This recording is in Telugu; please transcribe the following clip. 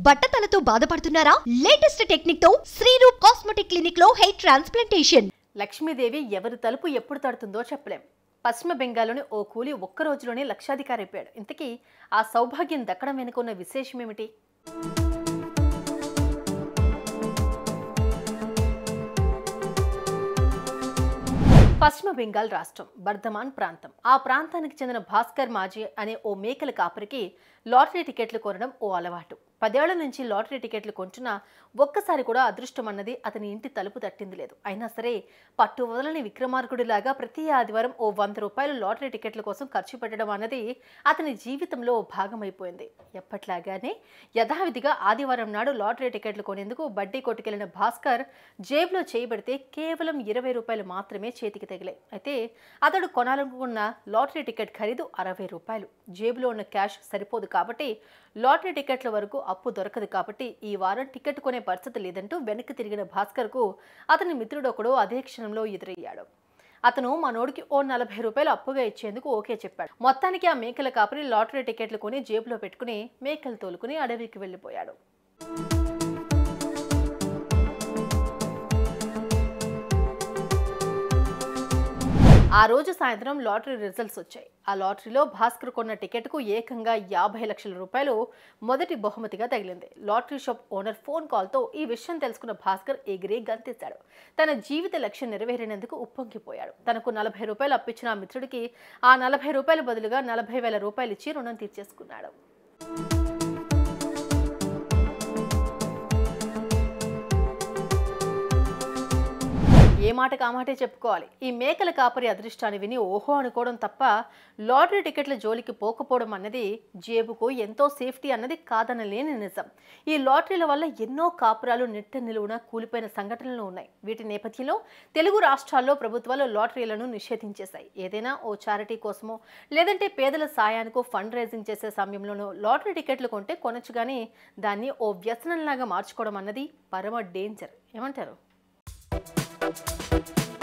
బట్టతలతో బాధపడుతున్నారా లేటెస్ట్ టెక్నిక్ తో శ్రీరూప్ కాస్మెటిక్ క్లినిక్ లో హెయిర్ ట్రాన్స్ప్లాంటేషన్ లక్ష్మీదేవి ఎవరి తలుపు ఎప్పుడు తడుతుందో చెప్పలేం పశ్చిమ బెంగాల్లోని ఓ కూలి ఒక్క రోజులోనే లక్షాధికారి అయిపోయాడు ఇంతకీ ఆ సౌభాగ్యం దక్కడం వెనుక ఉన్న విశేషం ఏమిటి పశ్చిమ బెంగాల్ రాష్ట్రం బర్ధమాన్ ప్రాంతం ఆ ప్రాంతానికి చెందిన భాస్కర్ మాజీ అనే ఓ మేకల కాపరికి లాటరీ టికెట్లు కొనడం ఓ అలవాటు పదేళ్ల నుంచి లాటరీ టికెట్లు కొంటున్నా ఒక్కసారి కూడా అదృష్టం అన్నది అతని ఇంటి తలుపు తట్టింది లేదు అయినా సరే పట్టు వదలని విక్రమార్కుడిలాగా ప్రతి ఆదివారం ఓ వంద రూపాయలు లాటరీ టికెట్ల కోసం ఖర్చు పెట్టడం అన్నది అతని జీవితంలో ఓ భాగమైపోయింది ఎప్పట్లాగానే యథావిధిగా ఆదివారం నాడు లాటరీ టికెట్లు కొనేందుకు బడ్డీ కొట్టుకెళ్లిన భాస్కర్ జేబులో చేయబడితే కేవలం ఇరవై రూపాయలు మాత్రమే చేతికి తగిలాయి అయితే అతడు కొనాలనుకున్న లాటరీ టికెట్ ఖరీదు అరవై రూపాయలు జేబులో ఉన్న క్యాష్ సరిపోదు కాబట్టి లాటరీ టికెట్ల వరకు అప్పు దొరకదు కాబట్టి ఈ వారం టికెట్ కొనే పరిస్థితి లేదంటూ వెనక్కి తిరిగిన భాస్కర్కు అతని మిత్రుడు ఒకడు అదే క్షణంలో ఎదురయ్యాడు అతను మనోడికి ఓ నలభై రూపాయలు అప్పుగా ఇచ్చేందుకు ఓకే చెప్పాడు మొత్తానికి ఆ మేకల కాపరి లాటరీ టికెట్లు కొని జేబులో పెట్టుకుని మేకలు తోలుకుని అడవికి వెళ్ళిపోయాడు ఆ రోజు సాయంత్రం లాటరీ రిజల్ట్స్ వచ్చాయి ఆ లాటరీలో భాస్కర్ కొన్న టికెట్కు ఏకంగా యాభై లక్షల రూపాయలు మొదటి బహుమతిగా తగిలింది లాటరీ షాప్ ఓనర్ ఫోన్ కాల్తో ఈ విషయం తెలుసుకున్న భాస్కర్ ఎగిరి గంతేశాడు తన జీవిత లక్ష్యం నెరవేరినందుకు ఉప్పొంగిపోయాడు తనకు నలభై రూపాయలు అప్పించిన ఆ మిత్రుడికి ఆ నలభై రూపాయల బదులుగా నలభై వేల రూపాయలు ఇచ్చి రుణం తీర్చేసుకున్నాడు ఏ మాటకు ఆ మాటే చెప్పుకోవాలి ఈ మేకల కాపరి అదృష్టాన్ని విని ఓహో అనుకోవడం తప్ప లాటరీ టికెట్ల జోలికి పోకపోవడం అన్నది జేబుకు ఎంతో సేఫ్టీ అన్నది కాదనలేని నిజం ఈ లాటరీల వల్ల ఎన్నో కాపురాలు నిట్ట నిలువున కూలిపోయిన సంఘటనలు ఉన్నాయి వీటి నేపథ్యంలో తెలుగు రాష్ట్రాల్లో ప్రభుత్వాలు లాటరీలను నిషేధించేశాయి ఏదైనా ఓ చారిటీ కోసమో లేదంటే పేదల సాయానికో ఫండ్ రైజింగ్ చేసే సమయంలోనూ లాటరీ టికెట్లు కొంటే కొనొచ్చు కానీ దాన్ని ఓ వ్యసనంలాగా మార్చుకోవడం అన్నది పరమ డేంజర్ ఏమంటారు